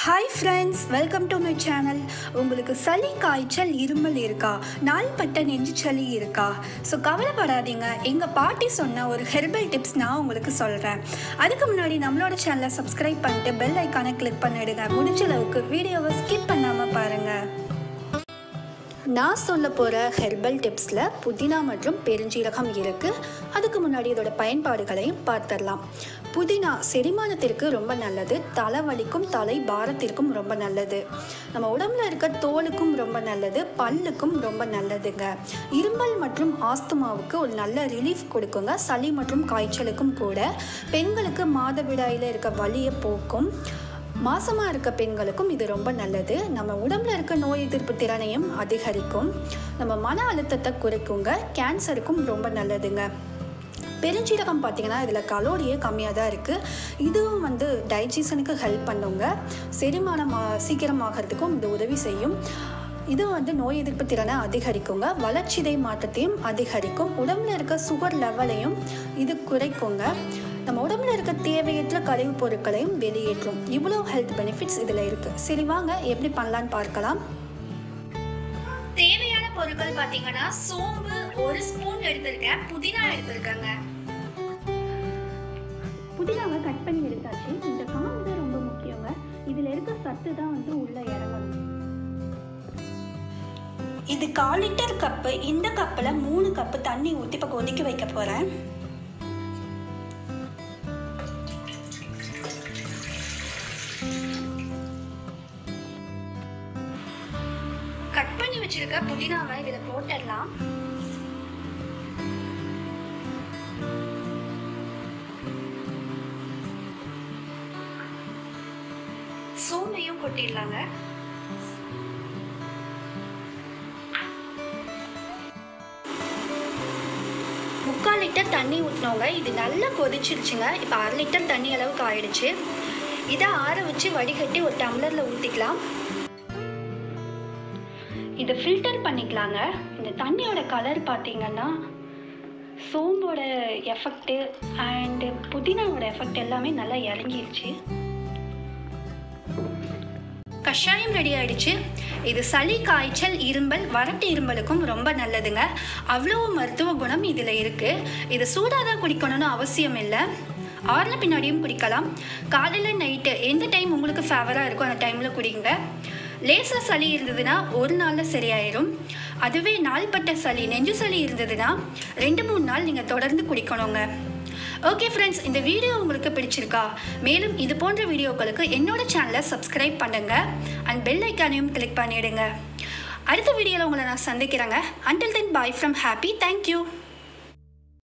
hi friends welcome to my channel உங்களுக்கு சளி காய்ச்சல் இருமல் இருக்கா நாள்பட்ட நெஞ்சு சளி இருக்கா ஸோ கவலைப்படாதீங்க எங்கள் பாட்டி சொன்ன ஒரு ஹெர்பல் டிப்ஸ் நான் உங்களுக்கு சொல்கிறேன் அதுக்கு முன்னாடி நம்மளோட சேனலை சப்ஸ்கிரைப் பண்ணிட்டு பெல் ஐக்கானை கிளிக் பண்ணிடுங்க முடிஞ்ச அளவுக்கு வீடியோவை ஸ்கிப் பண்ணாமல் பாருங்கள் நான் சொல்ல போகிற ஹெர்பல் டிப்ஸில் புதினா மற்றும் பெருஞ்சீரகம் இருக்குது அதுக்கு முன்னாடி இதோட பயன்பாடுகளையும் பார்த்துடலாம் புதினா செரிமானத்திற்கு ரொம்ப நல்லது தலைவலிக்கும் தலை பாரத்திற்கும் ரொம்ப நல்லது நம்ம உடம்புல இருக்க தோலுக்கும் ரொம்ப நல்லது பல்லுக்கும் ரொம்ப நல்லதுங்க இருமல் மற்றும் ஆஸ்துமாவுக்கு ஒரு நல்ல ரிலீஃப் கொடுக்குங்க சளி மற்றும் காய்ச்சலுக்கும் கூட பெண்களுக்கு மாதவிடாயில் இருக்க வலியை போக்கும் மாசமாக இருக்க பெண்களுக்கும் இது ரொம்ப நல்லது நம்ம உடம்புல இருக்க நோய் எதிர்ப்பு திறனையும் அதிகரிக்கும் நம்ம மன அழுத்தத்தை குறைக்குங்க கேன்சருக்கும் ரொம்ப நல்லதுங்க பெருஞ்சீரகம் பார்த்தீங்கன்னா இதில் கலோரியே கம்மியாக தான் இருக்குது இதுவும் வந்து டைஜஷனுக்கு ஹெல்ப் பண்ணுங்க செரிமானம் ஆ- சீக்கிரமாகறதுக்கும் இது உதவி செய்யும் இது வந்து நோய் எதிர்ப்பு திறனை அதிகரிக்குங்க வளர்ச்சிதை மாற்றத்தையும் அதிகரிக்கும் உடம்புல இருக்க சுகர் லெவலையும் இது குறைக்குங்க நம்ம உடம்புல இருக்க தேவையற்ற கழிவுப் பொருட்களையும் வெளியேற்றும் இவ்வளோ ஹெல்த் பெனிஃபிட்ஸ் இதில் இருக்குது சரி வாங்க எப்படி பண்ணலான்னு பார்க்கலாம் தேவையான பொருட்கள் பார்த்தீங்கன்னா சோம்பு ஒரு ஸ்பூன் எடுத்திருக்கேன் புதினா எடுத்திருக்கேங்க புதினாவை கட் பண்ணி எடுத்தாச்சு இந்த காம்பு தான் ரொம்ப முக்கியங்க இதில் இருக்க சத்து தான் வந்து உள்ள இறங்கணும் இது கால் லிட்டர் கப்பு இந்த கப்பில் மூணு கப்பு தண்ணி ஊற்றி இப்போ கொதிக்க வைக்க போகிறேன் கட் பண்ணி வச்சிருக்க புதினாவை இதில் போட்டுடலாம் சோம்பையும் கொட்டிடலாங்க முக்கால் லிட்டர் தண்ணி ஊற்றினவங்க இது நல்லா கொதிச்சிருச்சுங்க இப்போ அரை லிட்டர் தண்ணி அளவுக்கு ஆயிடுச்சு இதை ஆற வச்சு வடிகட்டி ஒரு டம்ளரில் ஊற்றிக்கலாம் இதை ஃபில்டர் பண்ணிக்கலாங்க இந்த தண்ணியோட கலர் பார்த்தீங்கன்னா சோம்போட எஃபெக்ட்டு அண்டு புதினாவோட எஃபெக்ட் எல்லாமே நல்லா இறங்கிருச்சு கஷாயம் ரெடி ஆயிடுச்சு இது சளி காய்ச்சல் இரும்பல் வறட்டு இரும்பலுக்கும் ரொம்ப நல்லதுங்க அவ்வளோ மருத்துவ குணம் இதில் இருக்குது இது சூடாக தான் குடிக்கணும்னு அவசியம் இல்லை ஆறுன பின்னாடியும் குடிக்கலாம் காலையில் நைட்டு எந்த டைம் உங்களுக்கு ஃபேவராக இருக்கோ அந்த டைமில் குடிங்க லேசாக சளி இருந்ததுன்னா ஒரு நாளில் சரியாயிரும் அதுவே நாள்பட்ட சளி நெஞ்சு சளி இருந்ததுன்னா ரெண்டு மூணு நாள் நீங்கள் தொடர்ந்து குடிக்கணுங்க ஓகே ஃப்ரெண்ட்ஸ் இந்த வீடியோ உங்களுக்கு பிடிச்சிருக்கா மேலும் இது போன்ற வீடியோக்களுக்கு என்னோட சேனலை சப்ஸ்கிரைப் பண்ணுங்க அண்ட் பெல் ஐக்கானையும் கிளிக் பண்ணிடுங்க அடுத்த வீடியோவில் உங்களை நான் சந்திக்கிறேங்க until then bye from happy thank you